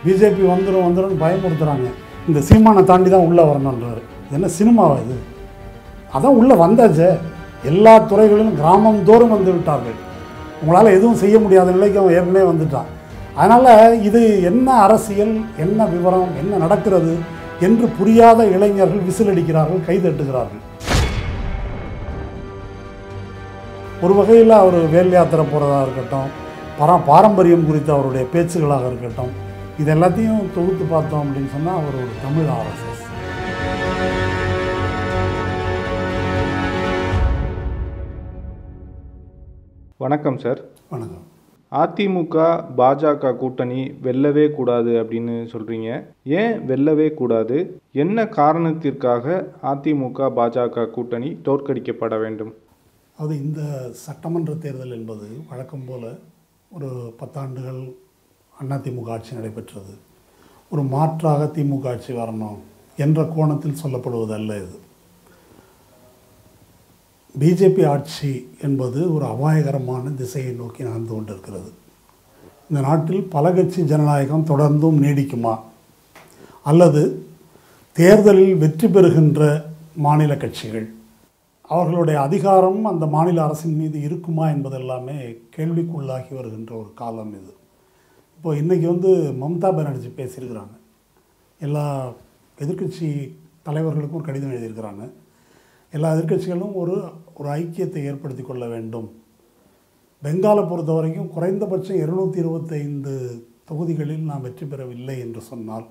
BJP வந்துடும் வந்துடும் பயமுறுத்துறாங்க இந்த சீமானை தாண்டி தான் உள்ளே வரணுன்றாரு இது என்ன சினிமாவா இது அதான் உள்ளே வந்தாச்சே எல்லா துறைகளிலும் கிராமம் தோறும் வந்து விட்டார்கள் உங்களால் எதுவும் செய்ய முடியாத நிலைக்கு அவன் ஏற்கனவே வந்துட்டான் அதனால் இது என்ன அரசியல் என்ன விவரம் என்ன நடக்கிறது என்று புரியாத இளைஞர்கள் விசிலடிக்கிறார்கள் கைதட்டுகிறார்கள் ஒரு வகையில் அவர் வேல் யாத்திரை போகிறதா இருக்கட்டும் பரா பாரம்பரியம் குறித்த அவருடைய பேச்சுகளாக இருக்கட்டும் இது எல்லாத்தையும் தொகுத்து பார்த்தோம் அப்படின்னு சொன்னால் அவர் ஒரு தமிழ் ஆர்எஸ்எஸ் வணக்கம் சார் வணக்கம் அதிமுக பாஜக கூட்டணி வெல்லவே கூடாது அப்படின்னு சொல்கிறீங்க ஏன் வெல்லவே கூடாது என்ன காரணத்திற்காக அதிமுக பாஜக கூட்டணி தோற்கடிக்கப்பட வேண்டும் அது இந்த சட்டமன்ற தேர்தல் என்பது வழக்கம் போல ஒரு பத்தாண்டுகள் அதிமுக ஆட்சி நடைபெற்றது ஒரு மாற்றாக திமுக ஆட்சி வரணும் என்ற கோணத்தில் சொல்லப்படுவதல்ல இது பிஜேபி ஆட்சி என்பது ஒரு அபாயகரமான திசையை நோக்கி நகர்ந்து கொண்டிருக்கிறது இந்த நாட்டில் பல கட்சி ஜனநாயகம் தொடர்ந்தும் நீடிக்குமா அல்லது தேர்தலில் வெற்றி பெறுகின்ற மாநில கட்சிகள் அவர்களுடைய அதிகாரம் அந்த மாநில அரசின் மீது இருக்குமா என்பதெல்லாமே கேள்விக்குள்ளாகி வருகின்ற ஒரு காலம் இது இப்போ இன்றைக்கி வந்து மம்தா பானர்ஜி பேசியிருக்கிறாங்க எல்லா எதிர்க்கட்சி தலைவர்களுக்கும் ஒரு கடிதம் எழுதியிருக்கிறாங்க எல்லா எதிர்க்கட்சிகளும் ஒரு ஒரு ஐக்கியத்தை ஏற்படுத்தி கொள்ள வேண்டும் பெங்காலை பொறுத்த வரைக்கும் குறைந்தபட்சம் இருநூத்தி இருபத்தைந்து தொகுதிகளில் நாம் வெற்றி பெறவில்லை என்று சொன்னால்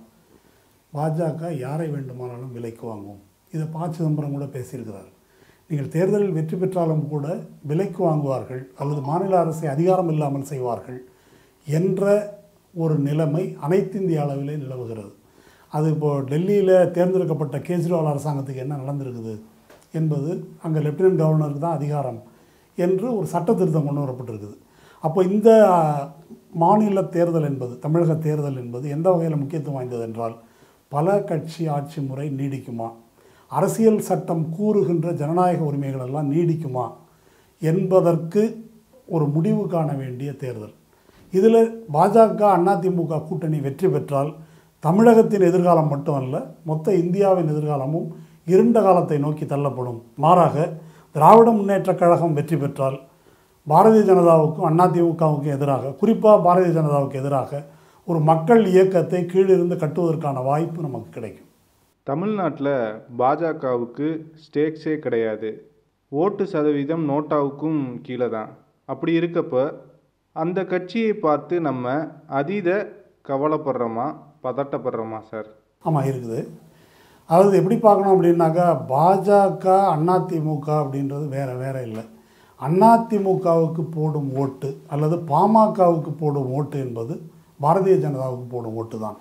பாஜக யாரை வேண்டுமானாலும் விலைக்கு வாங்கும் இதை ப சிதம்பரம் கூட பேசியிருக்கிறார் நீங்கள் தேர்தலில் வெற்றி பெற்றாலும் கூட விலைக்கு வாங்குவார்கள் அல்லது மாநில அரசை அதிகாரம் இல்லாமல் செய்வார்கள் என்ற ஒரு நிலைமை அனைத்து இந்திய அளவிலே நிலவுகிறது அது இப்போது டெல்லியில் தேர்ந்தெடுக்கப்பட்ட கேஜ்ரிவால் அரசாங்கத்துக்கு என்ன நடந்திருக்குது என்பது அங்கே லெப்டினன்ட் கவர்னருக்கு தான் அதிகாரம் என்று ஒரு சட்ட திருத்தம் கொண்டு வரப்பட்டிருக்குது அப்போ இந்த அஹ், மாநில தேர்தல் என்பது தமிழக தேர்தல் என்பது எந்த வகையில் முக்கியத்துவம் வாய்ந்தது என்றால் பல கட்சி ஆட்சி முறை நீடிக்குமா அரசியல் சட்டம் கூறுகின்ற ஜனநாயக உரிமைகள் எல்லாம் நீடிக்குமா என்பதற்கு ஒரு முடிவு காண வேண்டிய தேர்தல் இதில் பாஜக அதிமுக கூட்டணி வெற்றி பெற்றால் தமிழகத்தின் எதிர்காலம் மட்டுமல்ல மொத்த இந்தியாவின் எதிர்காலமும் இருண்ட காலத்தை நோக்கி தள்ளப்படும் மாறாக திராவிட முன்னேற்றக் கழகம் வெற்றி பெற்றால் பாரதிய ஜனதாவுக்கும் அதிமுகவுக்கும் எதிராக குறிப்பாக பாரதிய ஜனதாவுக்கு எதிராக ஒரு மக்கள் இயக்கத்தை கீழிருந்து கட்டுவதற்கான வாய்ப்பு நமக்கு கிடைக்கும் தமிழ்நாட்டில் பாஜகவுக்கு ஸ்டேக்ஸே கிடையாது ஓட்டு சதவீதம் நோட்டாவுக்கும் கீழே தான் அப்படி இருக்கப்ப அந்த கட்சியை பார்த்து நம்ம அதீத கவலைப்படுறோமா பதட்டப்படுறோமா சார் ஆமாம் இருக்குது அதாவது எப்படி பார்க்கணும் அப்படின்னாக்கா பாஜக அதிமுக அப்படின்றது வேறு வேற இல்லை அதிமுகவுக்கு போடும் ஓட்டு அல்லது பாமகவுக்கு போடும் ஓட்டு என்பது பாரதிய ஜனதாவுக்கு போடும் ஓட்டு தான்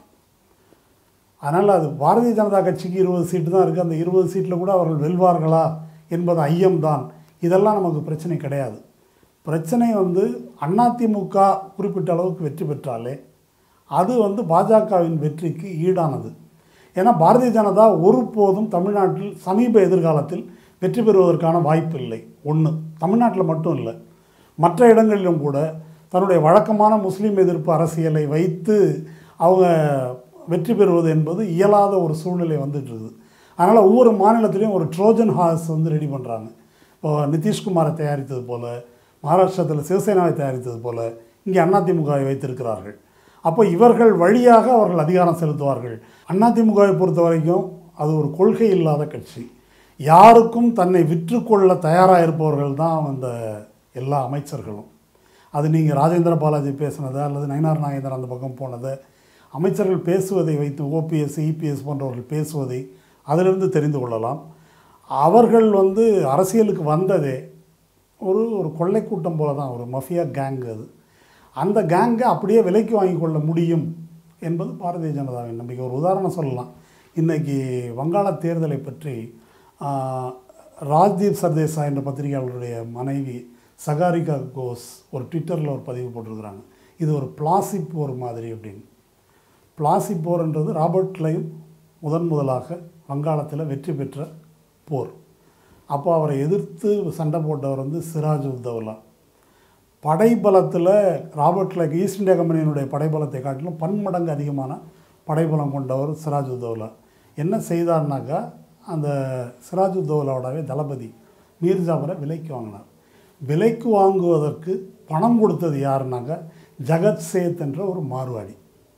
அதனால் அது பாரதிய ஜனதா கட்சிக்கு இருபது சீட்டு தான் இருக்குது அந்த இருபது சீட்டில் கூட அவர்கள் வெல்வார்களா என்பது ஐயம்தான் இதெல்லாம் நமக்கு பிரச்சனை கிடையாது பிரச்சனை வந்து அதிமுக குறிப்பிட்ட அளவுக்கு வெற்றி பெற்றாலே அது வந்து பாஜகவின் வெற்றிக்கு ஈடானது ஏன்னா பாரதிய ஜனதா ஒருபோதும் தமிழ்நாட்டில் சமீப எதிர்காலத்தில் வெற்றி பெறுவதற்கான வாய்ப்பு இல்லை ஒன்று தமிழ்நாட்டில் மட்டும் இல்லை மற்ற இடங்களிலும் கூட தன்னுடைய வழக்கமான முஸ்லீம் எதிர்ப்பு அரசியலை வைத்து அவங்க வெற்றி பெறுவது என்பது இயலாத ஒரு சூழ்நிலை வந்துட்டு இருக்குது அதனால் ஒவ்வொரு மாநிலத்திலையும் ஒரு ட்ரோஜன் ஹார்ஸ் வந்து ரெடி பண்ணுறாங்க இப்போ நிதிஷ்குமாரை தயாரித்தது போல் மகாராஷ்டிரத்தில் சிவசேனாவை தயாரித்தது போல் இங்கே அதிமுகவை வைத்திருக்கிறார்கள் அப்போ இவர்கள் வழியாக அவர்கள் அதிகாரம் செலுத்துவார்கள் அதிமுகவை பொறுத்த வரைக்கும் அது ஒரு கொள்கை இல்லாத கட்சி யாருக்கும் தன்னை விற்றுக்கொள்ள தயாராக இருப்பவர்கள் தான் அந்த எல்லா அமைச்சர்களும் அது நீங்கள் ராஜேந்திர பாலாஜி பேசுனதை அல்லது நயனார் நாகேந்திரன் அந்த பக்கம் போனதை அமைச்சர்கள் பேசுவதை வைத்து ஓபிஎஸ் இபிஎஸ் போன்றவர்கள் பேசுவதை அதிலிருந்து தெரிந்து கொள்ளலாம் அவர்கள் வந்து அரசியலுக்கு வந்ததே ஒரு ஒரு கொள்ளை கூட்டம் போல தான் ஒரு மஃபியா கேங் அது அந்த கேங்கை அப்படியே விலைக்கு வாங்கி கொள்ள முடியும் என்பது பாரதிய ஜனதாவின் நம்பிக்கை ஒரு உதாரணம் சொல்லலாம் இன்றைக்கி வங்காள தேர்தலை பற்றி ஆஹ், ராஜ்தீப் சர்தேசாய் என்ற பத்திரிகையாளருடைய மனைவி சகாரிகா கோஸ் ஒரு ட்விட்டரில் ஒரு பதிவு போட்டிருக்கிறாங்க இது ஒரு பிளாசிப் போர் மாதிரி அப்படின்னு பிளாசிப் போர்ன்றது ராபர்ட் கிளைவ் முதன் முதலாக வங்காளத்தில் வெற்றி பெற்ற போர் அப்போ அவரை எதிர்த்து சண்டை போட்டவர் வந்து சிராஜ் உத்தவ்லா படைபலத்தில் ராபர்ட் கிளைக் ஈஸ்ட் இந்தியா கம்பெனியினுடைய படைபலத்தை காட்டிலும் பன்மடங்கு அதிகமான படைபலம் கொண்டவர் சிராஜுத்தௌலா என்ன செய்தார்னாக்கா அந்த சிராஜுத்தௌலாவோடவே தளபதி மீர் ஜாபரை விலைக்கு வாங்கினார் விலைக்கு வாங்குவதற்கு பணம் கொடுத்தது யாருனாக்கா ஜகத் சேத் என்ற ஒரு மார்வாடி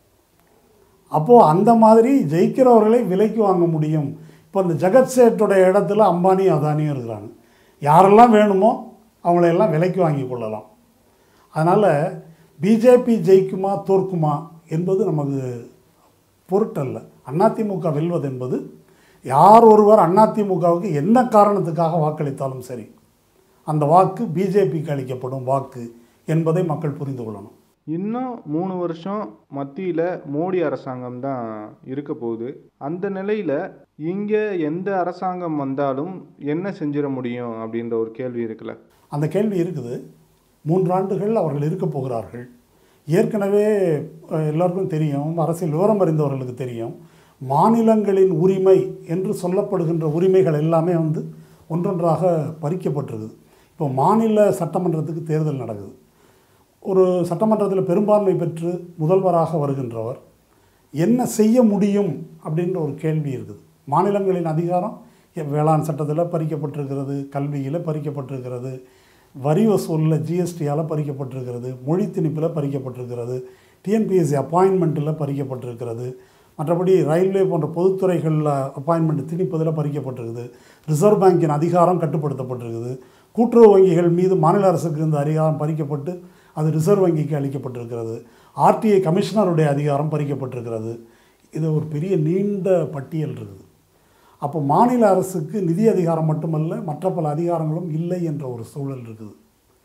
அப்போது அந்த மாதிரி ஜெயிக்கிறவர்களை விலைக்கு வாங்க முடியும் இப்போ இந்த ஜெகத் சேட்டோட இடத்துல அம்பானியும் அதானியும் இருக்கிறாங்க யாரெல்லாம் வேணுமோ அவங்களையெல்லாம் விலைக்கு வாங்கி கொள்ளலாம் அதனால் பிஜேபி ஜெயிக்குமா தோற்குமா என்பது நமக்கு பொருட்டல்ல அதிமுக வெல்வது என்பது யார் ஒருவர் அதிமுகவுக்கு என்ன காரணத்துக்காக வாக்களித்தாலும் சரி அந்த வாக்கு பிஜேபிக்கு அளிக்கப்படும் வாக்கு என்பதை மக்கள் புரிந்து கொள்ளணும் இன்னும் மூணு வருஷம் மத்தியில் மோடி அரசாங்கம் தான் இருக்க போகுது அந்த நிலையில் இங்கே எந்த அரசாங்கம் வந்தாலும் என்ன செஞ்சிட முடியும் அப்படின்ற ஒரு கேள்வி இருக்குல்ல அந்த கேள்வி இருக்குது மூன்றாண்டுகள் அவர்கள் இருக்க போகிறார்கள் ஏற்கனவே அஹ், எல்லாருக்கும் தெரியும் அரசியல் விவரம் அறிந்தவர்களுக்கு தெரியும் மாநிலங்களின் உரிமை என்று சொல்லப்படுகின்ற உரிமைகள் எல்லாமே வந்து ஒன்றொன்றாக பறிக்கப்பட்டிருக்குது இப்போ மாநில சட்டமன்றத்துக்கு தேர்தல் நடக்குது ஒரு சட்டமன்றத்தில் பெரும்பான்மை பெற்று முதல்வராக வருகின்றவர் என்ன செய்ய முடியும் அப்படின்ற ஒரு கேள்வி இருக்குது மாநிலங்களின் அதிகாரம் எ- வேளாண் சட்டத்தில் பறிக்கப்பட்டிருக்கிறது கல்வியில் பறிக்கப்பட்டிருக்கிறது வரி வசூலில் ஜிஎஸ்டியால் பறிக்கப்பட்டிருக்கிறது மொழி திணிப்பில் பறிக்கப்பட்டிருக்கிறது டிஎன்பிஎஸ்சி அப்பாயின்மெண்ட்டில் பறிக்கப்பட்டிருக்கிறது மற்றபடி ரயில்வே போன்ற பொதுத்துறைகளில் அப்பாயின்மெண்ட் திணிப்பதில் பறிக்கப்பட்டிருக்குது ரிசர்வ் பேங்கின் அதிகாரம் கட்டுப்படுத்தப்பட்டிருக்குது கூட்டுறவு வங்கிகள் மீது மாநில அரசுக்கு இருந்த அதிகாரம் பறிக்கப்பட்டு அது ரிசர்வ் வங்கிக்கு அளிக்கப்பட்டிருக்கிறது ஆர்டிஐ கமிஷனருடைய அதிகாரம் பறிக்கப்பட்டிருக்கிறது இது ஒரு பெரிய நீண்ட பட்டியல் இருக்குது அப்போ மாநில அரசுக்கு நிதி அதிகாரம் மட்டுமல்ல மற்ற பல அதிகாரங்களும் இல்லை என்ற ஒரு சூழல் இருக்குது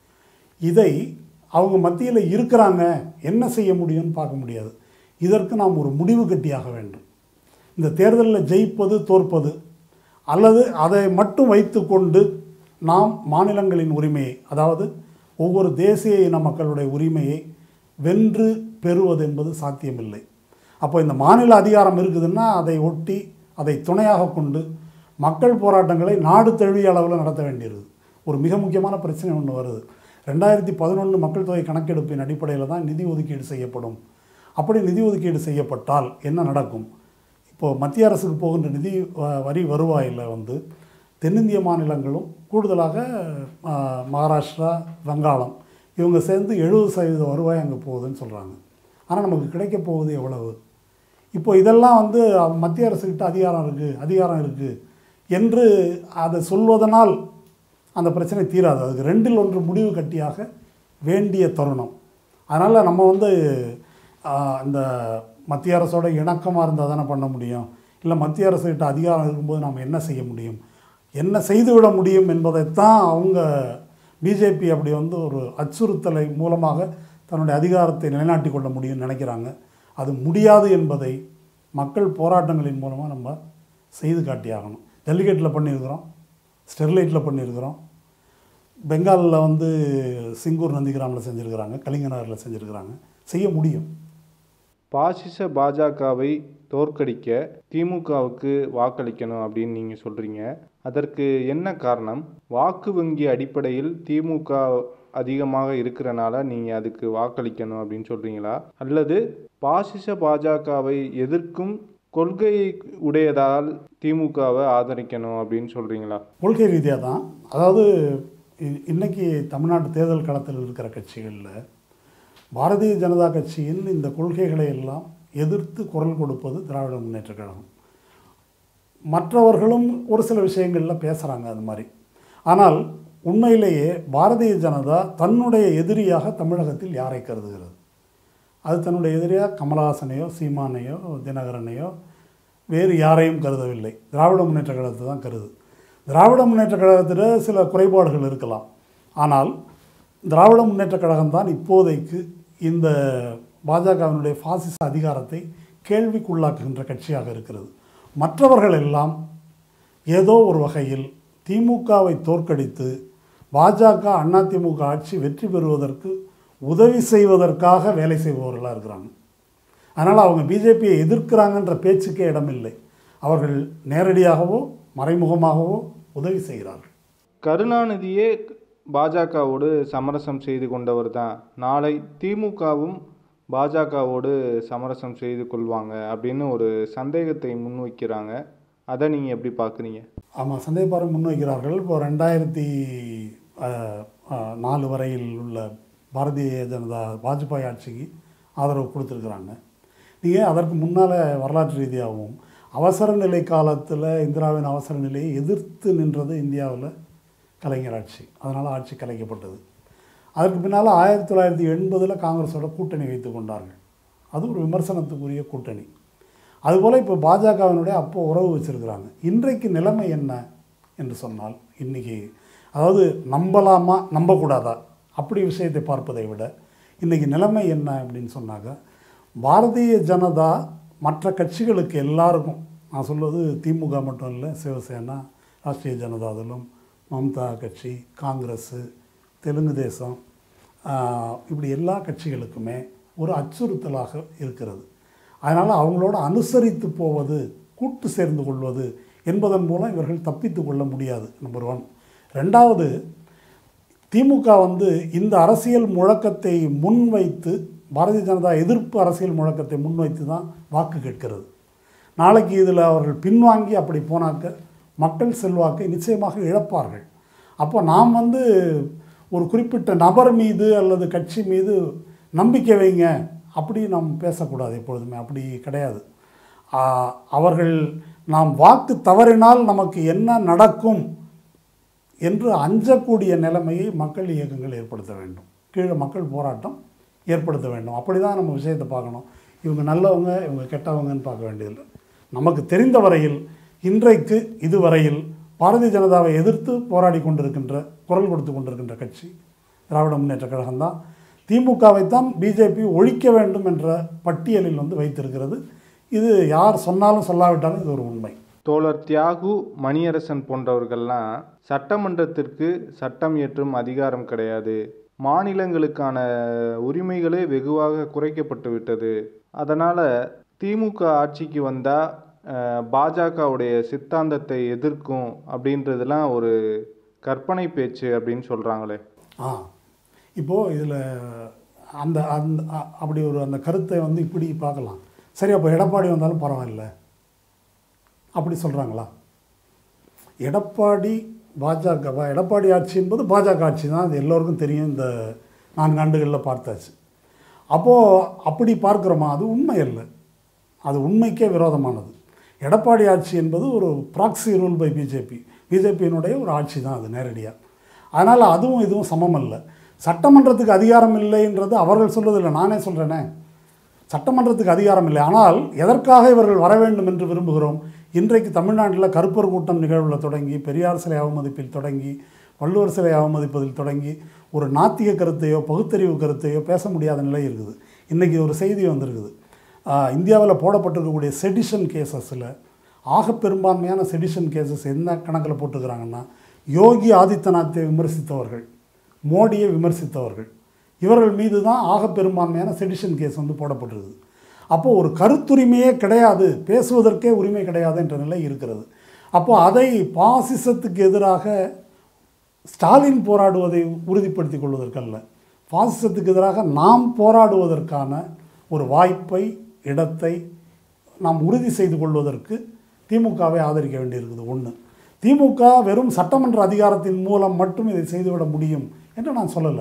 இதை அவங்க மத்தியில் இருக்கிறாங்க என்ன செய்ய முடியும்னு பார்க்க முடியாது இதற்கு நாம் ஒரு முடிவு கட்டியாக வேண்டும் இந்த தேர்தலில் ஜெயிப்பது தோற்பது அல்லது அதை மட்டும் வைத்துக்கொண்டு நாம் மாநிலங்களின் உரிமையை அதாவது ஒவ்வொரு தேசிய இன மக்களுடைய உரிமையை வென்று பெறுவது என்பது சாத்தியமில்லை அப்போ இந்த மாநில அதிகாரம் இருக்குதுன்னா அதை ஒட்டி அதை துணையாக கொண்டு மக்கள் போராட்டங்களை நாடு தழுவிய அளவில் நடத்த வேண்டியிருது ஒரு மிக முக்கியமான பிரச்சனை ஒன்று வருது ரெண்டாயிரத்தி பதினொன்று மக்கள் தொகை கணக்கெடுப்பின் அடிப்படையில் தான் நிதி ஒதுக்கீடு செய்யப்படும் அப்படி நிதி ஒதுக்கீடு செய்யப்பட்டால் என்ன நடக்கும் இப்போது மத்திய அரசுக்கு போகின்ற நிதி வ- வரி வருவாயில் வந்து தென்னிந்திய மாநிலங்களும் கூடுதலாக ஆ, மகாராஷ்டிரா வங்காளம் இவங்க சேர்ந்து எழுபது சதவீத வருவாய் அங்கே போகுதுன்னு சொல்கிறாங்க ஆனால் நமக்கு கிடைக்க போகுது எவ்வளவு இப்போ இதெல்லாம் வந்து மத்திய அரசுக்கிட்ட அதிகாரம் இருக்குது அதிகாரம் இருக்குது என்று அதை சொல்வதனால் அந்த பிரச்சனை தீராது அதுக்கு ரெண்டில் ஒன்று முடிவு கட்டியாக வேண்டிய தருணம் அதனால் நம்ம வந்து ஆஹ், இந்த மத்திய அரசோட இணக்கமாக இருந்தால் தானே பண்ண முடியும் இல்லை மத்திய அரசுகிட்ட அதிகாரம் இருக்கும்போது நாம் என்ன செய்ய முடியும் என்ன செய்துவிட முடியும் என்பதைத்தான் அவங்க பிஜேபி அப்படி வந்து ஒரு அச்சுறுத்தலை மூலமாக தன்னுடைய அதிகாரத்தை நிலைநாட்டி கொள்ள முடியும்னு நினைக்கிறாங்க அது முடியாது என்பதை மக்கள் போராட்டங்களின் மூலமாக நம்ம செய்து காட்டியாகணும் ஜல்லிக்கட்டில் பண்ணியிருக்கிறோம் ஸ்டெர்லைட்டில் பண்ணியிருக்கிறோம் பெங்காலில் வந்து சிங்கூர் நந்திகிராமில் செஞ்சுருக்கிறாங்க கலிங்கநகரில் செஞ்சுருக்கிறாங்க செய்ய முடியும் பாசிச பாஜகவை தோற்கடிக்க திமுகவுக்கு வாக்களிக்கணும் அப்படின்னு நீங்கள் சொல்கிறீங்க அதற்கு என்ன காரணம் வாக்கு வங்கி அடிப்படையில் திமுக அதிகமாக இருக்கிறனால நீங்கள் அதுக்கு வாக்களிக்கணும் அப்படின்னு சொல்கிறீங்களா அல்லது பாசிச பாஜகவை எதிர்க்கும் கொள்கையை உடையதால் திமுகவை ஆதரிக்கணும் அப்படின்னு சொல்கிறீங்களா கொள்கை ரீதியாக தான் அதாவது இ- இன்னைக்கு தமிழ்நாட்டு தேர்தல் களத்தில் இருக்கிற கட்சிகளில் பாரதிய ஜனதா கட்சியின் இந்த கொள்கைகளை எல்லாம் எதிர்த்து குரல் கொடுப்பது திராவிட முன்னேற்றக் கழகம் மற்றவர்களும் ஒரு சில விஷயங்களில் பேசுகிறாங்க அது மாதிரி ஆனால் உண்மையிலேயே பாரதிய ஜனதா தன்னுடைய எதிரியாக தமிழகத்தில் யாரை கருதுகிறது அது தன்னுடைய எதிரியாக கமலஹாசனையோ சீமானையோ தினகரனையோ வேறு யாரையும் கருதவில்லை திராவிட முன்னேற்ற கழகத்தை தான் கருது திராவிட முன்னேற்ற கழகத்தில் சில குறைபாடுகள் இருக்கலாம் ஆனால் திராவிட முன்னேற்ற கழகம் தான் இப்போதைக்கு இந்த பாஜகவினுடைய பாசிச அதிகாரத்தை கேள்விக்குள்ளாக்குகின்ற கட்சியாக இருக்கிறது மற்றவர்கள் எல்லாம் ஏதோ ஒரு வகையில் திமுகவை தோற்கடித்து பாஜக அதிமுக ஆட்சி வெற்றி பெறுவதற்கு உதவி செய்வதற்காக வேலை செய்பவர்களாக இருக்கிறாங்க அதனால் அவங்க பிஜேபியை எதிர்க்கிறாங்கன்ற பேச்சுக்கே இடமில்லை அவர்கள் நேரடியாகவோ மறைமுகமாகவோ உதவி செய்கிறார்கள் கருணாநிதியே பாஜகவோடு சமரசம் செய்து கொண்டவர் தான் நாளை திமுகவும் பாஜகவோடு சமரசம் செய்து கொள்வாங்க அப்படின்னு ஒரு சந்தேகத்தை முன்வைக்கிறாங்க அதை நீங்கள் எப்படி பார்க்குறீங்க ஆமாம் சந்தேகப்பாரம் முன்வைக்கிறார்கள் இப்போ ரெண்டாயிரத்தி அஹ், அஹ், நாலு வரையில் உள்ள பாரதிய ஜனதா வாஜ்பாய் ஆட்சிக்கு ஆதரவு கொடுத்துருக்குறாங்க நீங்கள் அதற்கு முன்னால் வரலாற்று ரீதியாகவும் அவசர நிலை காலத்தில் இந்திராவின் அவசர நிலையை எதிர்த்து நின்றது இந்தியாவில் கலைஞர் ஆட்சி அதனால் ஆட்சி கலைக்கப்பட்டது அதற்கு பின்னால் ஆயிரத்தி தொள்ளாயிரத்தி எண்பதில் காங்கிரஸோட கூட்டணி வைத்து கொண்டார்கள் அது ஒரு விமர்சனத்துக்குரிய கூட்டணி அதுபோல் இப்போ பாஜகவினுடைய அப்போ உறவு வச்சுருக்கிறாங்க இன்றைக்கு நிலைமை என்ன என்று சொன்னால் இன்றைக்கி அதாவது நம்பலாமா நம்பக்கூடாதா அப்படி விஷயத்தை பார்ப்பதை விட இன்றைக்கி நிலைமை என்ன அப்படின்னு சொன்னாக்க பாரதிய ஜனதா மற்ற கட்சிகளுக்கு எல்லாருக்கும் நான் சொல்வது திமுக மட்டும் இல்லை சிவசேனா ராஷ்ட்ரிய ஜனதாதளம் மம்தா கட்சி காங்கிரஸு தெலுங்கு தேசம் ஆஹ், இப்படி எல்லா கட்சிகளுக்குமே ஒரு அச்சுறுத்தலாக இருக்கிறது அதனால் அவங்களோட அனுசரித்து போவது கூட்டு சேர்ந்து கொள்வது என்பதன் மூலம் இவர்கள் தப்பித்து கொள்ள முடியாது நம்பர் ஒன் ரெண்டாவது திமுக வந்து இந்த அரசியல் முழக்கத்தை முன்வைத்து பாரதிய ஜனதா எதிர்ப்பு அரசியல் முழக்கத்தை முன்வைத்து தான் வாக்கு கேட்கிறது நாளைக்கு இதில் அவர்கள் பின்வாங்கி அப்படி போனாக்க மக்கள் செல்வாக்கை நிச்சயமாக இழப்பார்கள் அப்போ நாம் வந்து ஒரு குறிப்பிட்ட நபர் மீது அல்லது கட்சி மீது நம்பிக்கை வைங்க அப்படி நாம் பேசக்கூடாது எப்பொழுதுமே அப்படி கிடையாது ஆ, அவர்கள் நாம் வாக்கு தவறினால் நமக்கு என்ன நடக்கும் என்று அஞ்சக்கூடிய நிலைமையை மக்கள் இயக்கங்கள் ஏற்படுத்த வேண்டும் கீழே மக்கள் போராட்டம் ஏற்படுத்த வேண்டும் அப்படி தான் நம்ம விஷயத்தை பார்க்கணும் இவங்க நல்லவங்க இவங்க கெட்டவங்கன்னு பார்க்க வேண்டியதில்லை நமக்கு தெரிந்த வரையில் இன்றைக்கு இதுவரையில் பாரதிய ஜனதாவை எதிர்த்து போராடி கொண்டிருக்கின்ற குரல் கொடுத்து கொண்டிருக்கின்ற கட்சி திராவிட முன்னேற்ற கழகம் தான் திமுகவைத்தான் பிஜேபி ஒழிக்க வேண்டும் என்ற பட்டியலில் வந்து வைத்திருக்கிறது இது யார் சொன்னாலும் சொல்லாவிட்டாலும் இது ஒரு உண்மை தோழர் தியாகு மணியரசன் போன்றவர்கள்லாம் சட்டமன்றத்திற்கு சட்டம் இயற்றும் அதிகாரம் கிடையாது மாநிலங்களுக்கான உரிமைகளே வெகுவாக குறைக்கப்பட்டு விட்டது அதனால் திமுக ஆட்சிக்கு வந்தால் பாஜகவுடைய சித்தாந்தத்தை எதிர்க்கும் அப்படின்றதெல்லாம் ஒரு கற்பனை பேச்சு அப்படின்னு சொல்கிறாங்களே ஆ இப்போது இதில் அந்த அந்த அ- அப்படி ஒரு அந்த கருத்தை வந்து இப்படி பார்க்கலாம் சரி அப்போ எடப்பாடி வந்தாலும் பரவாயில்ல அப்படி சொல்கிறாங்களா எடப்பாடி பாஜகவா எடப்பாடி ஆட்சி என்பது பாஜக ஆட்சி தான் அது எல்லோருக்கும் தெரியும் இந்த நான்கு ஆண்டுகளில் பார்த்தாச்சு அப்போது அப்படி பார்க்குறோமா அது உண்மை அல்ல அது உண்மைக்கே விரோதமானது எடப்பாடி ஆட்சி என்பது ஒரு ப்ராக்சி ரூல் பை பிஜேபி பிஜேபியினுடைய ஒரு ஆட்சி தான் அது நேரடியாக அதனால் அதுவும் இதுவும் சமம் அல்ல சட்டமன்றத்துக்கு அதிகாரம் இல்லைன்றது அவர்கள் சொல்வதில்லை நானே சொல்கிறேனே சட்டமன்றத்துக்கு அதிகாரம் இல்லை ஆனால் எதற்காக இவர்கள் வர வேண்டும் என்று விரும்புகிறோம் இன்றைக்கு தமிழ்நாட்டில் கருப்பர் கூட்டம் நிகழ்வில் தொடங்கி பெரியார் சிலை அவமதிப்பில் தொடங்கி வள்ளுவர் சிலை அவமதிப்பதில் தொடங்கி ஒரு நாத்திக கருத்தையோ பகுத்தறிவு கருத்தையோ பேச முடியாத நிலை இருக்குது இன்றைக்கி ஒரு செய்தி வந்திருக்குது ஆஹ், இந்தியாவில் போடப்பட்டிருக்கக்கூடிய செடிஷன் கேசஸில் ஆக பெரும்பான்மையான செடிஷன் கேசஸ் என்ன கணக்கில் போட்டுக்கிறாங்கன்னா யோகி ஆதித்யநாத்தை விமர்சித்தவர்கள் மோடியை விமர்சித்தவர்கள் இவர்கள் மீது தான் ஆக பெரும்பான்மையான செடிஷன் கேஸ் வந்து போடப்பட்டிருக்குது அப்போ ஒரு கருத்துரிமையே கிடையாது பேசுவதற்கே உரிமை கிடையாது என்ற நிலை இருக்கிறது அப்போ அதை பாசிசத்துக்கு எதிராக ஸ்டாலின் போராடுவதை உறுதிப்படுத்திக் கொள்வதற்கல்ல பாசிசத்துக்கு எதிராக நாம் போராடுவதற்கான ஒரு வாய்ப்பை இடத்தை நாம் உறுதி செய்து கொள்வதற்கு திமுகவை ஆதரிக்க வேண்டியிருக்குது ஒன்று திமுக வெறும் சட்டமன்ற அதிகாரத்தின் மூலம் மட்டும் இதை செய்துவிட முடியும் என்று நான் சொல்லலை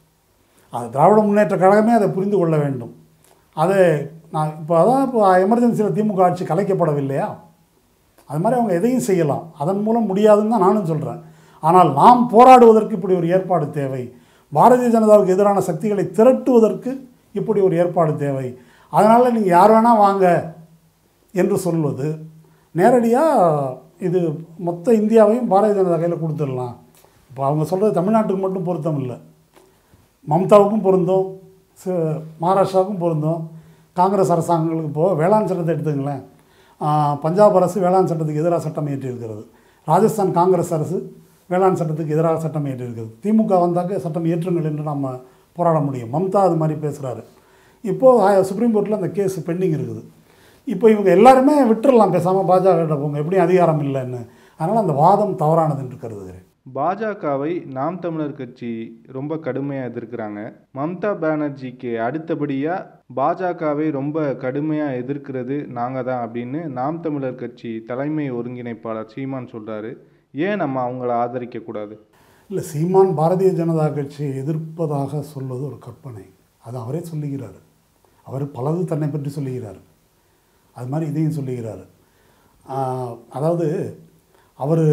அது திராவிட முன்னேற்ற கழகமே அதை புரிந்து கொள்ள வேண்டும் அதை நான் இப்போ அதான் இப்போ எமர்ஜென்சியில் திமுக ஆட்சி கலைக்கப்படவில்லையா அது மாதிரி அவங்க எதையும் செய்யலாம் அதன் மூலம் முடியாதுன்னு தான் நானும் சொல்கிறேன் ஆனால் நாம் போராடுவதற்கு இப்படி ஒரு ஏற்பாடு தேவை பாரதிய ஜனதாவுக்கு எதிரான சக்திகளை திரட்டுவதற்கு இப்படி ஒரு ஏற்பாடு தேவை அதனால் நீங்கள் யார் வேணால் வாங்க என்று சொல்வது நேரடியாக இது மொத்த இந்தியாவையும் பாரதிய ஜனதா கையில் கொடுத்துடலாம் இப்போ அவங்க சொல்கிறது தமிழ்நாட்டுக்கு மட்டும் பொருத்தம் இல்லை மம்தாவுக்கும் பொருந்தும் ச- மகாராஷ்டிராவுக்கும் பொருந்தும் காங்கிரஸ் அரசாங்கங்களுக்கு இப்போது வேளாண் சட்டத்தை எடுத்துங்களேன் ஆஹ், பஞ்சாப் அரசு வேளாண் சட்டத்துக்கு எதிராக சட்டம் இயற்றியிருக்கிறது ராஜஸ்தான் காங்கிரஸ் அரசு வேளாண் சட்டத்துக்கு எதிராக சட்டம் இயற்றியிருக்கிறது திமுக வந்தாக்க சட்டம் இயற்றுங்கள் என்று நம்ம போராட முடியும் மம்தா அது மாதிரி பேசுகிறாரு இப்போது சுப்ரீம் கோர்ட்டில் அந்த கேஸ் பெண்டிங் இருக்குது இப்போ இவங்க எல்லாருமே விட்டுறலாம் பேசாமல் பாஜக போங்க எப்படியும் அதிகாரம் இல்லைன்னு அதனால் அந்த வாதம் தவறானது என்று கருதுகிறேன் பாஜகவை நாம் தமிழர் கட்சி ரொம்ப கடுமையாக எதிர்க்கிறாங்க மம்தா பானர்ஜிக்கு அடுத்தபடியாக பாஜகவை ரொம்ப கடுமையாக எதிர்க்கிறது நாங்கள் தான் அப்படின்னு நாம் தமிழர் கட்சி தலைமை ஒருங்கிணைப்பாளர் சீமான் சொல்கிறாரு ஏன் நம்ம அவங்கள ஆதரிக்கக்கூடாது இல்லை சீமான் பாரதிய ஜனதா கட்சியை எதிர்ப்பதாக சொல்வது ஒரு கற்பனை அது அவரே சொல்லுகிறார் அவர் பலது தன்னை பற்றி சொல்லுகிறார் அது மாதிரி இதையும் சொல்லுகிறார் ஆஹ், அதாவது அவர்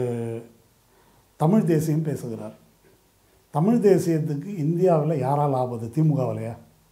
தமிழ் தேசியம் பேசுகிறார் தமிழ் தேசியத்துக்கு இந்தியாவில் யாரால் ஆபத்து திமுகவிலையா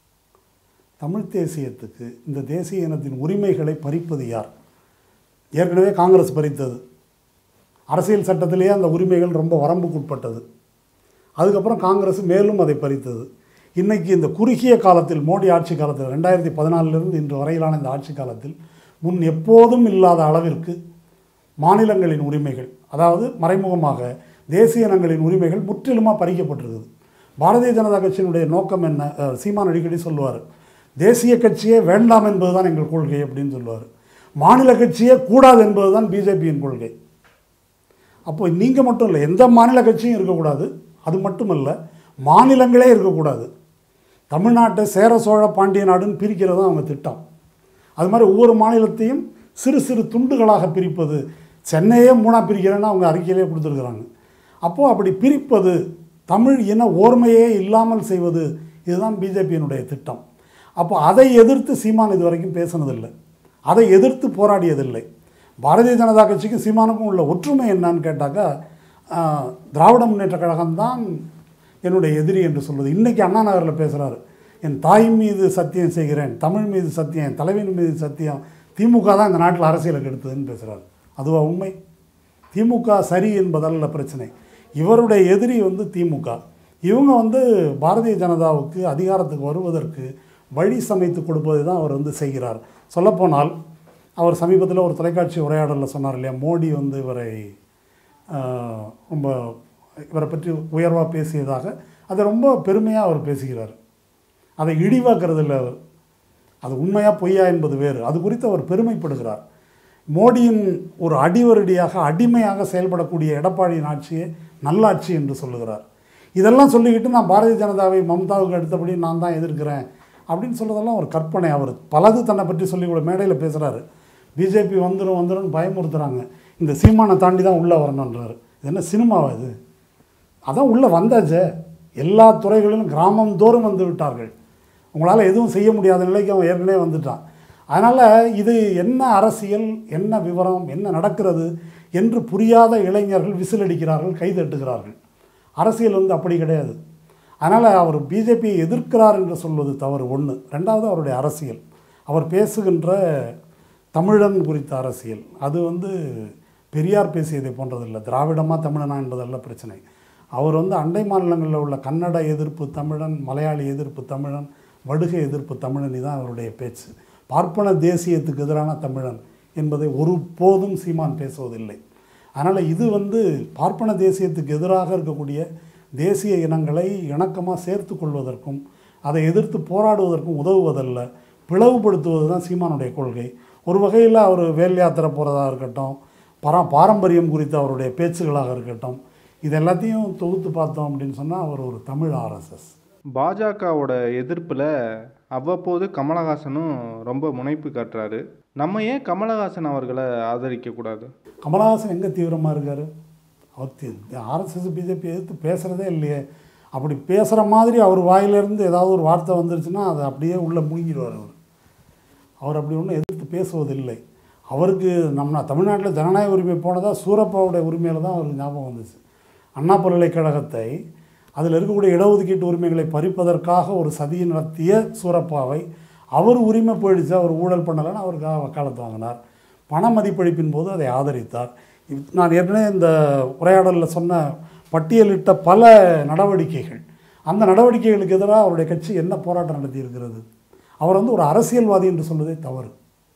தமிழ் தேசியத்துக்கு இந்த தேசிய இனத்தின் உரிமைகளை பறிப்பது யார் ஏற்கனவே காங்கிரஸ் பறித்தது அரசியல் சட்டத்திலேயே அந்த உரிமைகள் ரொம்ப வரம்புக்குட்பட்டது அதுக்கப்புறம் காங்கிரஸ் மேலும் அதை பறித்தது இன்னைக்கு இந்த குறுகிய காலத்தில் மோடி ஆட்சி காலத்தில் ரெண்டாயிரத்தி பதினாலிருந்து இன்று வரையிலான இந்த ஆட்சி காலத்தில் முன் எப்போதும் இல்லாத அளவிற்கு மாநிலங்களின் உரிமைகள் அதாவது மறைமுகமாக தேசிய இனங்களின் உரிமைகள் முற்றிலுமாக பறிக்கப்பட்டிருக்குது பாரதிய ஜனதா கட்சியினுடைய நோக்கம் என்ன அஹ், சீமான் அடிக்கடி சொல்லுவார் தேசிய கட்சியே வேண்டாம் என்பதுதான் எங்கள் கொள்கை அப்படின்னு சொல்லுவார் மாநில கட்சியே கூடாது என்பதுதான் பிஜேபியின் கொள்கை அப்போ நீங்கள் மட்டும் இல்லை எந்த மாநில கட்சியும் இருக்கக்கூடாது அது மட்டுமல்ல மாநிலங்களே இருக்கக்கூடாது தமிழ்நாட்டை சேர சோழ பாண்டிய நாடுன்னு பிரிக்கிறது தான் அவங்க திட்டம் அது மாதிரி ஒவ்வொரு மாநிலத்தையும் சிறு சிறு துண்டுகளாக பிரிப்பது சென்னையே மூணாக பிரிக்கிறேன்னு அவங்க அறிக்கையிலே கொடுத்துருக்குறாங்க அப்போது அப்படி பிரிப்பது தமிழ் இன ஓர்மையே இல்லாமல் செய்வது இதுதான் பிஜேபியினுடைய திட்டம் அப்போ அதை எதிர்த்து சீமான் இது வரைக்கும் பேசினதில்லை அதை எதிர்த்து போராடியதில்லை பாரதிய ஜனதா கட்சிக்கும் சீமானுக்கும் உள்ள ஒற்றுமை என்னன்னு கேட்டாக்கா ஆஹ், திராவிட முன்னேற்ற கழகம்தான் என்னுடைய எதிரி என்று சொல்வது இன்றைக்கி அண்ணா நகரில் பேசுகிறாரு என் தாய் மீது சத்தியம் செய்கிறேன் தமிழ் மீது சத்தியம் என் தலைவன் மீது சத்தியம் திமுக தான் இந்த நாட்டில் அரசியலுக்கு எடுத்ததுன்னு பேசுகிறாரு அதுவா உண்மை திமுக சரி என்பதல்ல பிரச்சனை இவருடைய எதிரி வந்து திமுக இவங்க வந்து பாரதிய ஜனதாவுக்கு அதிகாரத்துக்கு வருவதற்கு வழி சமைத்து கொடுப்பதை தான் அவர் வந்து செய்கிறார் சொல்லப்போனால் அவர் சமீபத்தில் ஒரு தொலைக்காட்சி உரையாடலில் சொன்னார் இல்லையா மோடி வந்து இவரை ஆஹ், ரொம்ப இவரை பற்றி உயர்வாக பேசியதாக அதை ரொம்ப பெருமையாக அவர் பேசுகிறார் அதை இழிவாக்குறது இல்லை அவர் அது உண்மையா பொய்யா என்பது வேறு அது குறித்து அவர் பெருமைப்படுகிறார் மோடியின் ஒரு அடிவருடியாக அடிமையாக செயல்படக்கூடிய எடப்பாடியின் ஆட்சியே நல்லாட்சி என்று சொல்லுகிறார் இதெல்லாம் சொல்லிக்கிட்டு நான் பாரதிய ஜனதாவை மம்தாவுக்கு அடுத்தபடி நான் தான் எதிர்க்கிறேன் அப்படின்னு சொல்றதெல்லாம் ஒரு கற்பனை அவர் பலது தன்னை பற்றி சொல்லி கூட மேடையில் பேசுகிறாரு பிஜேபி வந்துடும் வந்துடும் பயமுறுத்துறாங்க இந்த சீமானை தாண்டி தான் உள்ளே வரணுன்றாரு இது என்ன சினிமாவா இது அதான் உள்ளே வந்தாச்சே எல்லா துறைகளிலும் கிராமம் தோறும் வந்து விட்டார்கள் உங்களால் எதுவும் செய்ய முடியாத நிலைக்கு அவன் ஏற்கனவே வந்துட்டான் அதனால் இது என்ன அரசியல் என்ன விவரம் என்ன நடக்கிறது என்று புரியாத இளைஞர்கள் விசிலடிக்கிறார்கள் கைதட்டுகிறார்கள் அரசியல் வந்து அப்படி கிடையாது அதனால் அவர் பிஜேபியை எதிர்க்கிறார் என்று சொல்வது தவறு ஒன்று ரெண்டாவது அவருடைய அரசியல் அவர் பேசுகின்ற தமிழன் குறித்த அரசியல் அது வந்து பெரியார் பேசியதை போன்றதில்லை திராவிடமா தமிழனா என்பதல்ல பிரச்சனை அவர் வந்து அண்டை மாநிலங்களில் உள்ள கன்னட எதிர்ப்பு தமிழன் மலையாளி எதிர்ப்பு தமிழன் வடுகை எதிர்ப்பு தமிழன் இதுதான் அவருடைய பேச்சு பார்ப்பன தேசியத்துக்கு எதிரான தமிழன் என்பதை ஒருபோதும் சீமான் பேசுவதில்லை அதனால் இது வந்து பார்ப்பன தேசியத்துக்கு எதிராக இருக்கக்கூடிய தேசிய இனங்களை இணக்கமாக சேர்த்து கொள்வதற்கும் அதை எதிர்த்து போராடுவதற்கும் உதவுவதல்ல பிளவுபடுத்துவது தான் சீமானுடைய கொள்கை ஒரு வகையில் அவர் வேல் யாத்திரை போகிறதா இருக்கட்டும் பரா பாரம்பரியம் குறித்த அவருடைய பேச்சுகளாக இருக்கட்டும் இது எல்லாத்தையும் தொகுத்து பார்த்தோம் அப்படின்னு சொன்னால் அவர் ஒரு தமிழ் ஆர்எஸ்எஸ் பாஜகவோட எதிர்ப்பில் அவ்வப்போது கமலஹாசனும் ரொம்ப முனைப்பு காட்டுறாரு நம்ம ஏன் கமலஹாசன் அவர்களை ஆதரிக்கக்கூடாது கமலஹாசன் எங்கே தீவிரமாக இருக்கார் அவர் ஆர்எஸ்எஸ் பிஜேபி எதிர்த்து பேசுகிறதே இல்லையே அப்படி பேசுகிற மாதிரி அவர் வாயிலிருந்து ஏதாவது ஒரு வார்த்தை வந்துருச்சுன்னா அதை அப்படியே உள்ளே முழுங்கிடுவார் அவர் அவர் அப்படி ஒன்றும் எதிர்த்து பேசுவதில்லை அவருக்கு நம்ம தமிழ்நாட்டில் ஜனநாயக உரிமை போனதாக சூரப்பாவுடைய உரிமையில் தான் அவருக்கு ஞாபகம் வந்துச்சு அண்ணா பல்கலைக்கழகத்தை அதில் இருக்கக்கூடிய இடஒதுக்கீட்டு உரிமைகளை பறிப்பதற்காக ஒரு சதியை நடத்திய சூரப்பாவை அவர் உரிமை போயிடுச்சு அவர் ஊழல் பண்ணலைன்னு அவருக்காக வக்காலத்து வாங்கினார் பண மதிப்பளிப்பின் போது அதை ஆதரித்தார் இப்- நான் ஏற்கனவே இந்த உரையாடலில் சொன்ன பட்டியலிட்ட பல நடவடிக்கைகள் அந்த நடவடிக்கைகளுக்கு எதிராக அவருடைய கட்சி என்ன போராட்டம் நடத்தி இருக்கிறது அவர் வந்து ஒரு அரசியல்வாதி என்று சொல்வதே தவறு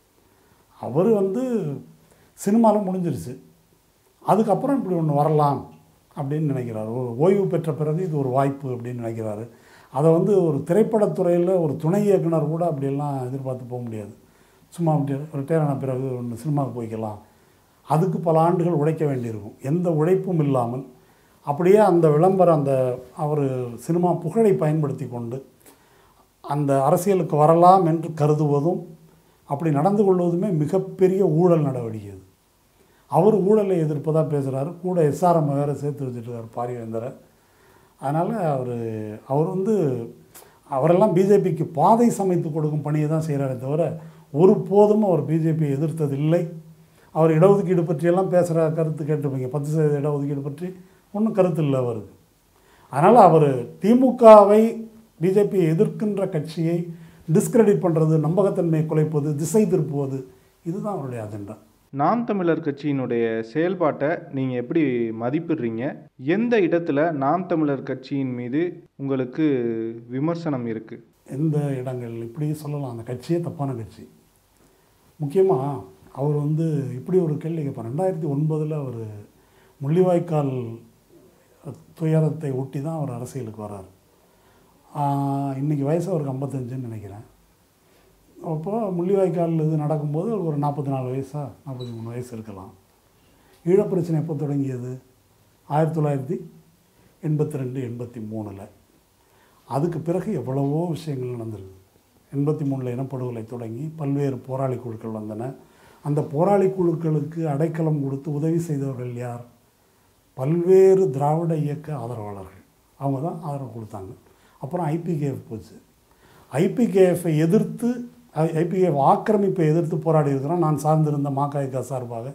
அவர் வந்து சினிமாவில் முடிஞ்சிருச்சு அதுக்கப்புறம் இப்படி ஒன்று வரலாம் அப்படின்னு நினைக்கிறார் ஒரு ஓய்வு பெற்ற பிறகு இது ஒரு வாய்ப்பு அப்படின்னு நினைக்கிறாரு அதை வந்து ஒரு திரைப்படத்துறையில் ஒரு துணை இயக்குனர் கூட அப்படியெல்லாம் எதிர்பார்த்து போக முடியாது சும்மா அப்படி ரிட்டையர் ஆன பிறகு ஒன்று சினிமாவுக்கு போய்க்கலாம் அதுக்கு பல ஆண்டுகள் உழைக்க வேண்டியிருக்கும் எந்த உழைப்பும் இல்லாமல் அப்படியே அந்த விளம்பரம் அந்த அவர் சினிமா புகழை பயன்படுத்தி கொண்டு அந்த அரசியலுக்கு வரலாம் என்று கருதுவதும் அப்படி நடந்து கொள்வதுமே மிகப்பெரிய ஊழல் நடவடிக்கை அது அவர் ஊழலை எதிர்ப்பதாக பேசுகிறாரு கூட எஸ்ஆர்எம் வேறு சேர்த்து வச்சுட்டுருக்காரு பாரிவேந்தரை அதனால் அவர் அவர் வந்து அவரெல்லாம் பிஜேபிக்கு பாதை சமைத்து கொடுக்கும் பணியை தான் செய்கிறாரே தவிர ஒருபோதும் அவர் பிஜேபியை எதிர்த்ததில்லை அவர் இடஒதுக்கீடு பற்றியெல்லாம் பேசுகிற கருத்து கேட்டிருப்பீங்க பத்து சதவீத இடஒதுக்கீடு பற்றி ஒன்றும் கருத்து இல்லை அவருக்கு அதனால் அவர் திமுகவை பிஜேபியை எதிர்க்கின்ற கட்சியை டிஸ்கிரெடிட் பண்ணுறது நம்பகத்தன்மையை குலைப்பது திசை திருப்புவது இதுதான் அவருடைய அஜெண்டா நாம் தமிழர் கட்சியினுடைய செயல்பாட்டை நீங்கள் எப்படி மதிப்பிடுறீங்க எந்த இடத்துல நாம் தமிழர் கட்சியின் மீது உங்களுக்கு விமர்சனம் இருக்குது எந்த இடங்கள் இப்படி சொல்லலாம் அந்த கட்சியே தப்பான கட்சி முக்கியமாக அவர் வந்து இப்படி ஒரு கேள்வி கேட்பார் ரெண்டாயிரத்தி ஒன்பதில் அவர் முள்ளிவாய்க்கால் துயரத்தை ஒட்டி தான் அவர் அரசியலுக்கு வரார் இன்றைக்கி வயசு அவருக்கு ஐம்பத்தஞ்சுன்னு நினைக்கிறேன் அப்போ முள்ளிவாய்க்கால் இது நடக்கும்போது அவருக்கு ஒரு நாற்பத்தி நாலு வயசா நாற்பத்தி மூணு வயசு இருக்கலாம் ஈழப்பிரச்சனை எப்போ தொடங்கியது ஆயிரத்தி தொள்ளாயிரத்தி எண்பத்தி ரெண்டு எண்பத்தி மூணில் அதுக்கு பிறகு எவ்வளவோ விஷயங்கள் நடந்திருக்கு எண்பத்தி மூணில் இனப்படுகொலை தொடங்கி பல்வேறு போராளி குழுக்கள் வந்தன அந்த போராளி குழுக்களுக்கு அடைக்கலம் கொடுத்து உதவி செய்தவர்கள் யார் பல்வேறு திராவிட இயக்க ஆதரவாளர்கள் அவங்க தான் ஆதரவு கொடுத்தாங்க அப்புறம் ஐபிகேஎஃப் போச்சு ஐபிகேஎஃப்பை எதிர்த்து ஐபிகேஎஃப் ஆக்கிரமிப்பை எதிர்த்து போராடி இருக்கிறோம் நான் சார்ந்திருந்த மாகாய்கா சார்பாக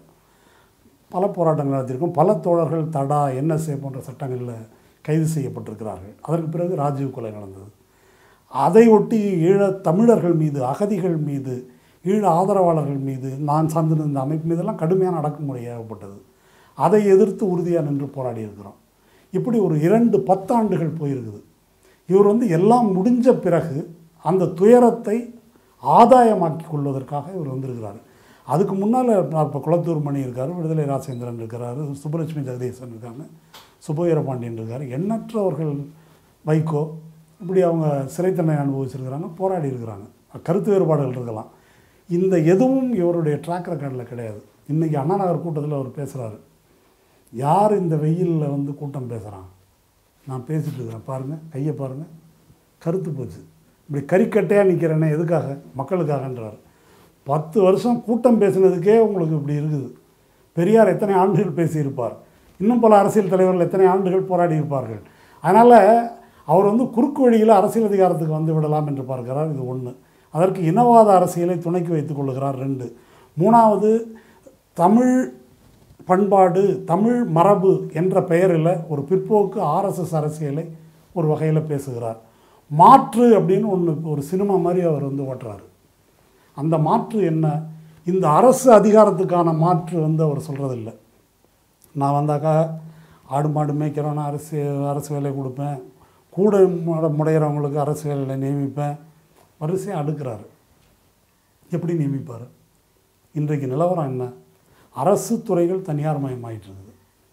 பல போராட்டங்கள் நடத்தியிருக்கோம் பல தோழர்கள் தடா என்எஸ்ஏ போன்ற சட்டங்களில் கைது செய்யப்பட்டிருக்கிறார்கள் அதற்கு பிறகு ராஜீவ் கொலை நடந்தது அதை ஒட்டி ஈழ தமிழர்கள் மீது அகதிகள் மீது ஈழ ஆதரவாளர்கள் மீது நான் சார்ந்திருந்த அமைப்பு மீதெல்லாம் கடுமையான அடக்குமுறை ஏகப்பட்டது அதை எதிர்த்து உறுதியாக நின்று போராடி இருக்கிறோம் இப்படி ஒரு இரண்டு பத்தாண்டுகள் போயிருக்குது இவர் வந்து எல்லாம் முடிஞ்ச பிறகு அந்த துயரத்தை ஆதாயமாக்கி கொள்வதற்காக இவர் வந்திருக்கிறார் அதுக்கு முன்னால் இப்போ குளத்தூர் மணி இருக்கார் விடுதலை ராஜேந்திரன் இருக்கிறாரு சுப்பலட்சுமி ஜெகதீசன் இருக்காங்க சுபவீர பாண்டியன் இருக்கார் எண்ணற்றவர்கள் வைகோ இப்படி அவங்க சிறை தண்டனை அனுபவிச்சிருக்கிறாங்க போராடி இருக்கிறாங்க கருத்து வேறுபாடுகள் இருக்கலாம் இந்த எதுவும் இவருடைய ட்ராக் ரெக்கார்டில் கிடையாது இன்றைக்கி அண்ணா நகர் கூட்டத்தில் அவர் பேசுகிறாரு யார் இந்த வெயிலில் வந்து கூட்டம் பேசுகிறான் நான் பேசிகிட்டு இருக்கிறேன் பாருங்கள் கையை பாருங்கள் கருத்து போச்சு இப்படி கறிக்கட்டையாக நிற்கிறேனே எதுக்காக மக்களுக்காகன்றார் பத்து வருஷம் கூட்டம் பேசுனதுக்கே உங்களுக்கு இப்படி இருக்குது பெரியார் எத்தனை ஆண்டுகள் பேசியிருப்பார் இன்னும் பல அரசியல் தலைவர்கள் எத்தனை ஆண்டுகள் போராடி இருப்பார்கள் அதனால் அவர் வந்து குறுக்கு வழியில் அரசியல் அதிகாரத்துக்கு வந்து விடலாம் என்று பார்க்கிறார் இது ஒன்று அதற்கு இனவாத அரசியலை துணைக்கு வைத்துக் கொள்ளுகிறார் ரெண்டு மூணாவது தமிழ் பண்பாடு தமிழ் மரபு என்ற பெயரில் ஒரு பிற்போக்கு ஆர்எஸ்எஸ் அரசியலை ஒரு வகையில் பேசுகிறார் மாற்று அப்படின்னு ஒன்று ஒரு சினிமா மாதிரி அவர் வந்து ஓட்டுறாரு அந்த மாற்று என்ன இந்த அரசு அதிகாரத்துக்கான மாற்று வந்து அவர் சொல்கிறதில்ல நான் வந்தாக்கா ஆடு மாடு மேய்க்கிறோன்னா அரசு அரசு வேலை கொடுப்பேன் கூட முட முடையிறவங்களுக்கு அரசு வேலையில் நியமிப்பேன் வரிசையாக அடுக்கிறாரு எப்படி நியமிப்பார் இன்றைக்கு நிலவரம் என்ன அரசு துறைகள் தனியார் மயமாயிட்டு இருக்குது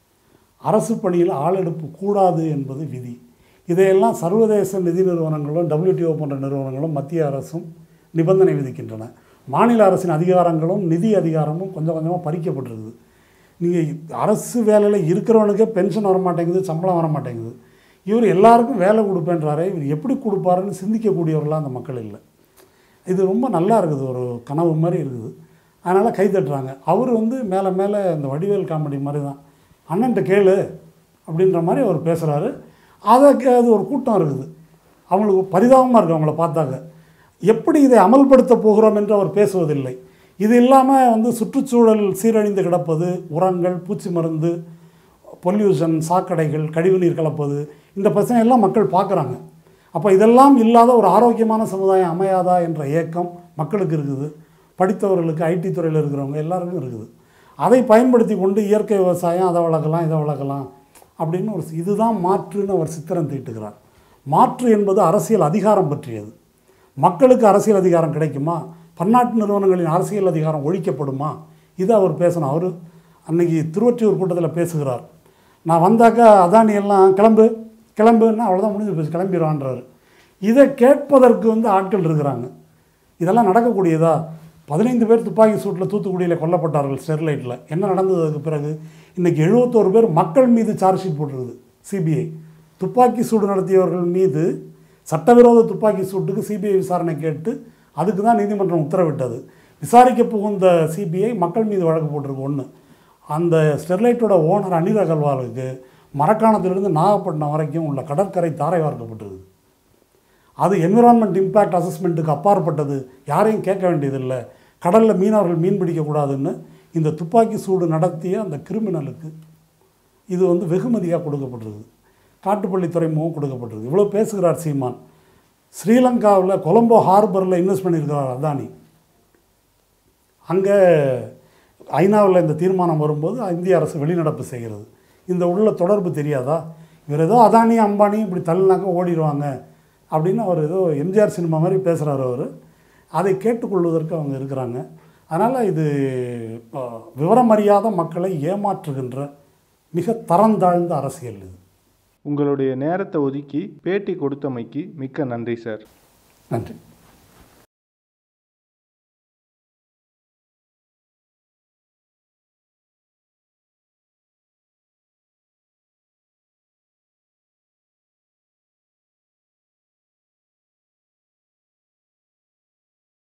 அரசு பணியில் ஆளெடுப்பு கூடாது என்பது விதி இதையெல்லாம் சர்வதேச நிதி நிறுவனங்களும் டபிள்யூடிஓ போன்ற நிறுவனங்களும் மத்திய அரசும் நிபந்தனை விதிக்கின்றன மாநில அரசின் அதிகாரங்களும் நிதி அதிகாரமும் கொஞ்சம் கொஞ்சமாக பறிக்கப்பட்டிருக்குது நீங்கள் அரசு வேலையில் இருக்கிறவனுக்கே பென்ஷன் வர மாட்டேங்குது சம்பளம் வர மாட்டேங்குது இவர் எல்லாருக்கும் வேலை கொடுப்பேன்றாரே இவர் எப்படி கொடுப்பாருன்னு சிந்திக்கக்கூடியவர்களாக அந்த மக்கள் இல்லை இது ரொம்ப நல்லா இருக்குது ஒரு கனவு மாதிரி இருக்குது அதனால் கை தட்டுறாங்க அவர் வந்து மேலே மேலே இந்த வடிவேல் காமெடி மாதிரி தான் அண்ணன்ட்ட கேளு அப்படின்ற மாதிரி அவர் பேசுகிறாரு அதை கே- அது ஒரு கூட்டம் இருக்குது அவங்களுக்கு பரிதாபமாக இருக்குது அவங்கள பார்த்தாக்க எப்படி இதை அமல்படுத்த போகிறோம் என்று அவர் பேசுவதில்லை இது இல்லாமல் வந்து சுற்றுச்சூழல் சீரழிந்து கிடப்பது உரங்கள் பூச்சி மருந்து பொல்யூஷன் சாக்கடைகள் கழிவுநீர் கலப்பது இந்த பிரச்சனையெல்லாம் மக்கள் பார்க்குறாங்க அப்போ இதெல்லாம் இல்லாத ஒரு ஆரோக்கியமான சமுதாயம் அமையாதா என்ற ஏக்கம் மக்களுக்கு இருக்குது படித்தவர்களுக்கு ஐடி துறையில் இருக்கிறவங்க எல்லாருக்கும் இருக்குது அதை பயன்படுத்தி கொண்டு இயற்கை விவசாயம் அதை வளர்க்கலாம் இதை வளர்க்கலாம் அப்படின்னு ஒரு சி- இதுதான் மாற்றுன்னு அவர் சித்திரம் தீட்டுகிறார் மாற்று என்பது அரசியல் அதிகாரம் பற்றியது மக்களுக்கு அரசியல் அதிகாரம் கிடைக்குமா பன்னாட்டு நிறுவனங்களின் அரசியல் அதிகாரம் ஒழிக்கப்படுமா இதை அவர் பேசணும் அவர் அன்னைக்கு திருவொற்றியூர் கூட்டத்தில் பேசுகிறார் நான் வந்தாக்கா அதானி எல்லாம் கிளம்பு கிளம்புன்னா அவ்வளோதான் முடிஞ்சு போச்சு கிளம்பிடுவான்றாரு இதை கேட்பதற்கு வந்து ஆட்கள் இருக்கிறாங்க இதெல்லாம் நடக்கக்கூடியதா பதினைந்து பேர் துப்பாக்கி சூட்டில் தூத்துக்குடியில் கொல்லப்பட்டார்கள் ஸ்டெர்லைட்டில் என்ன நடந்தது அதுக்கு பிறகு இன்றைக்கி எழுபத்தோரு பேர் மக்கள் மீது சார்ஜ் ஷீட் போட்டிருக்குது சிபிஐ துப்பாக்கி சூடு நடத்தியவர்கள் மீது சட்டவிரோத துப்பாக்கி சூட்டுக்கு சிபிஐ விசாரணை கேட்டு அதுக்கு தான் நீதிமன்றம் உத்தரவிட்டது விசாரிக்க புகுந்த சிபிஐ மக்கள் மீது வழக்கு போட்டிருக்கு ஒன்று அந்த ஸ்டெர்லைட்டோட ஓனர் அனில் அகர்வாலுக்கு மரக்காணத்திலிருந்து நாகப்பட்டினம் வரைக்கும் உள்ள கடற்கரை தாரை வார்க்கப்பட்டிருக்கு அது என்விரான்மெண்ட் இம்பேக்ட் அசஸ்மெண்ட்டுக்கு அப்பாற்பட்டது யாரையும் கேட்க வேண்டியதில்லை கடலில் மீனவர்கள் மீன் பிடிக்கக்கூடாதுன்னு இந்த துப்பாக்கி சூடு நடத்திய அந்த கிரிமினலுக்கு இது வந்து வெகுமதியாக கொடுக்கப்பட்டிருக்கு காட்டுப்பள்ளி துறைமுகம் கொடுக்கப்பட்டிருக்கு இவ்வளோ பேசுகிறார் சீமான் ஸ்ரீலங்காவில் கொலம்போ ஹார்பரில் இன்வெஸ்ட் பண்ணியிருக்கிறார் அதானி அங்கே ஐநாவில் இந்த தீர்மானம் வரும்போது இந்திய அரசு வெளிநடப்பு செய்கிறது இந்த உள்ள தொடர்பு தெரியாதா இவர் ஏதோ அதானி அம்பானி இப்படி தள்ளினாக்க ஓடிடுவாங்க அப்படின்னு அவர் ஏதோ எம்ஜிஆர் சினிமா மாதிரி பேசுகிறார் அவர் அதை கேட்டுக்கொள்வதற்கு அவங்க இருக்கிறாங்க அதனால் இது அஹ், விவரம் அறியாத மக்களை ஏமாற்றுகின்ற மிக தரந்தாழ்ந்த அரசியல் இது உங்களுடைய நேரத்தை ஒதுக்கி பேட்டி கொடுத்தமைக்கு மிக்க நன்றி சார் நன்றி